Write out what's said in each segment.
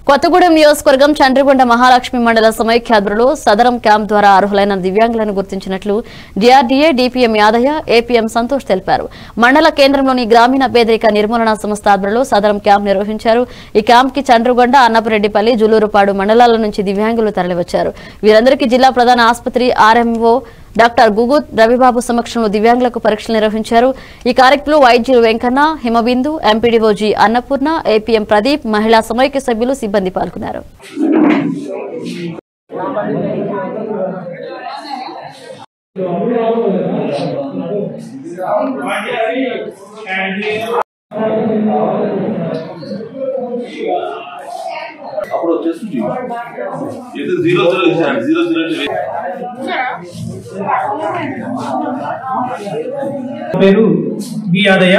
కొత్తగూడెం నియోజకవర్గం చంద్రగొండ మహాలక్ష్మి మండల సమైక్యాధ్వర్యంలో సదరం క్యాంప్ ద్వారా అర్హులైన దివ్యాంగులను గుర్తించినట్లు DRDA DPM Yadaiah APM Santosh తెలిపారు మండల కేంద్రంలోని గ్రామీణ పేదరిక నిర్మూలన సంస్థ ఆధ్వర్యంలో సదరం క్యాంప్ నిర్వహించారు ఈ క్యాంప్ కి చంద్రగొండ అన్నపరెడ్డిపల్లి జులూరుపాడు మండలాల నుంచి దివ్యాంగులు తరలివచ్చారు వీరందరికీ జిల్లా ప్రధాన ఆసుపత్రి ఆర్ఎంఓ డాక్టర్ గుగుత్ రవిబాబు సమక్షంలో దివ్యాంగులకు పరీక్షలు నిర్వహించారు ఈ కార్యక్రమంలో వైద్యులు Venkanna Himabindu MPDO G Annapurna APM Pradeep మహిళా సమైక్య సభ్యులు సిబ్బంది పాల్గొన్నారు అప్పుడు వచ్చేస్తుంది ఇది జీరో జీరో ఇచ్చాడు జీరో జీరో జీరో పేరు బి యాదయ్య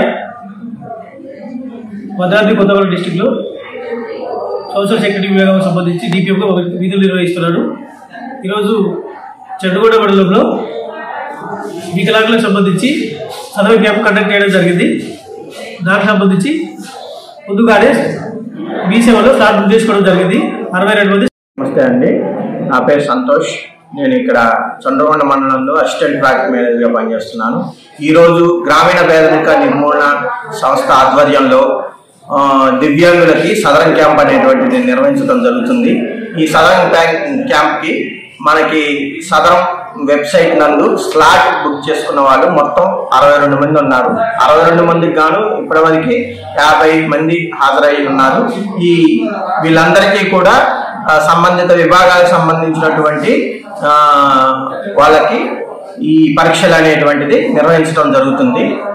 భద్రాద్రి కొత్తగూడెం డిస్టిక్లో సోషల్ సెక్యూరిటీ విభాగం సంబంధించి డిపిఎంగా ఒక విధులు నిర్వహిస్తున్నాను ఈరోజు చెండుగూడ మండలంలో వికలాంగులకు సంబంధించి చదువు క్యాంప్ కండక్ట్ చేయడం జరిగింది దానికి సంబంధించి ముందుగానే మీ సేవలో స్టార్ట్ బుక్ చేసుకోవడం జరిగింది అరవై రెండు మంది నమస్తే అండి నా పేరు సంతోష్ నేను ఇక్కడ చంద్రగొండ మండలంలో అసిస్టెంట్ ట్రాక్ మేనేజర్గా పనిచేస్తున్నాను ఈరోజు గ్రామీణ పేదరిక నిర్మూలన సంస్థ ఆధ్వర్యంలో ఆ, దివ్యాంగులకి సదరం క్యాంప్ అనేటువంటిది నిర్వహించడం జరుగుతుంది ఈ సదరం క్యాంప్ క్యాంప్కి మనకి సదరం వెబ్సైట్ నందు స్లాట్ బుక్ చేసుకున్న వాళ్ళు మొత్తం అరవై రెండు మంది ఉన్నారు అరవై రెండు మందికి గాను ఇప్పటివరకు యాభై మంది హాజరై ఉన్నారు ఈ వీళ్ళందరికీ కూడా ఆ, సంబంధిత విభాగాలకు సంబంధించినటువంటి ఆ, వాళ్ళకి ఈ పరీక్షలు అనేటువంటిది నిర్వహించడం జరుగుతుంది